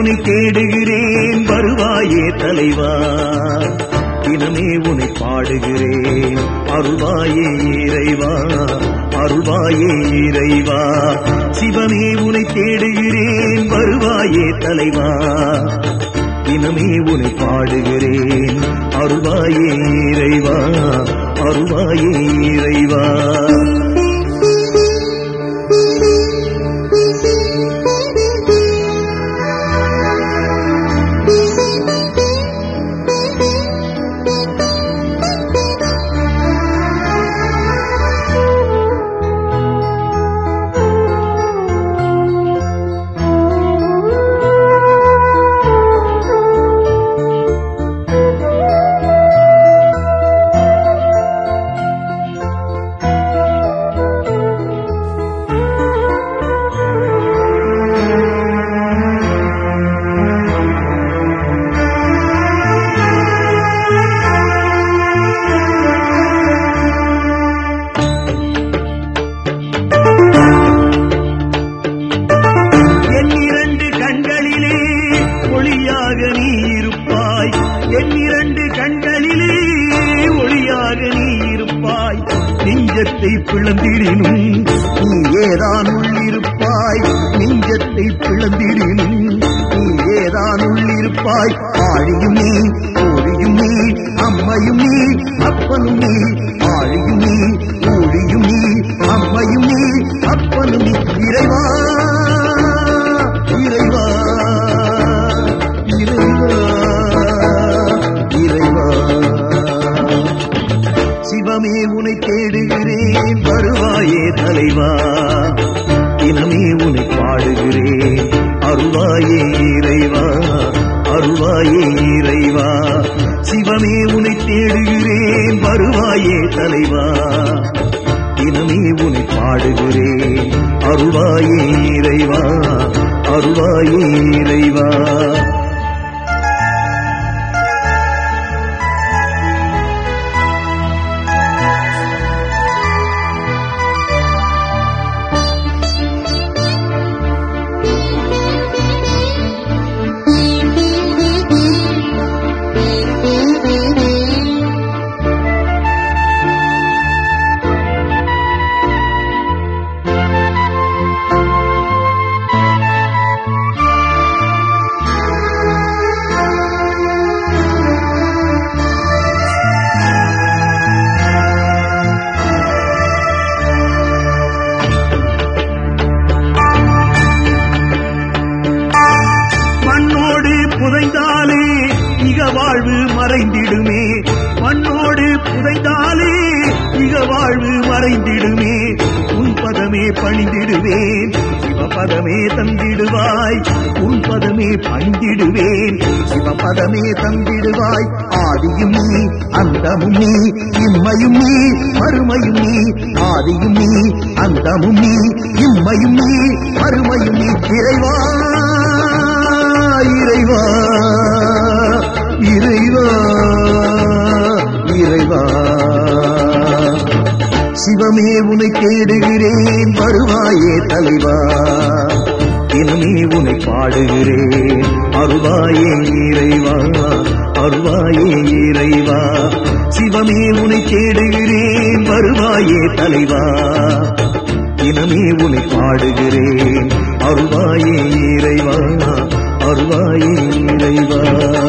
உன்னை தேடுகிறேன் வருவாயே தலைவா தினமே உன்னை பாடுகிறேன் அருள்வாயே இறைவா அருள்வாயே இறைவா சிவமே உன்னை தேடுகிறேன் வருவாயே தலைவா தினமே உன்னை பாடுகிறேன் அருள்வாயே இறைவா அருள்வாயே இறைவா என் இரண்டு கண்களிலே ஒளியாக நீ இருப்பாய் என் இரண்டு கண்களிலே ஒளியாக நீ இருப்பாய் நெஞ்சத்தை பிளந்திடினும் நீ ஏதான் உள்ளிருப்பாய் நெஞ்சத்தை பிளந்திடினும் நீ ஏதான் உள்ளிருப்பாய் ஆழியும் நீ ஓடியும் நீ அம்மையும் நீ அப்பனும் நீ ஆழியும் நீ ஓடியும் நீ அம்மையும் நீ அப்பனும் நீ இறைவா இறைவா இறைவா இறைவா சிவமே உனை தேடுகிறேன் வருவாயே தலைவா தினமே உனை பாடுகிறேன் அருள்வாயே இறைவா அருள்வாயே இறைவா சிவமே உனை தேடுகிறேன் வருவாயே தலைவா தினமே உனை பாடுகிறேன் அருள்வாயே இறைவா அருள்வாயே இறைவா மண்ணோடு புதைந்தாலே இக வாழ்வு மறைந்திடுமே மண்ணோடு புதைந்தாலே இக வாழ்வு மறைந்திடுமே உன் பதமே பணிந்திடுவேன் சிவபதமே தந்திடுவாய் உன் பதமே பணிந்திடுவேன் சிவபதமே தந்திடுவாய் ஆதியும் நீ அந்தமும் நீ இம்மையும் நீ மறுமையும் நீ ஆதியும் நீ அந்தமும் நீ இம்மையும் நீ மறுமையும் நீ இறைவா இறைவா இறைவா இறைவா சிவமே உனை தேடுகிறேன் வருவாயே தலைவா தினமே உனை பாடுகிறேன் அருவாயே இறைவா அருவாயே இறைவா சிவமே உனை தேடுகிறேன் வருவாயே தலைவா தினமே உனை பாடுகிறேன் அருவாயே இறைவா அருவாயே இறைவா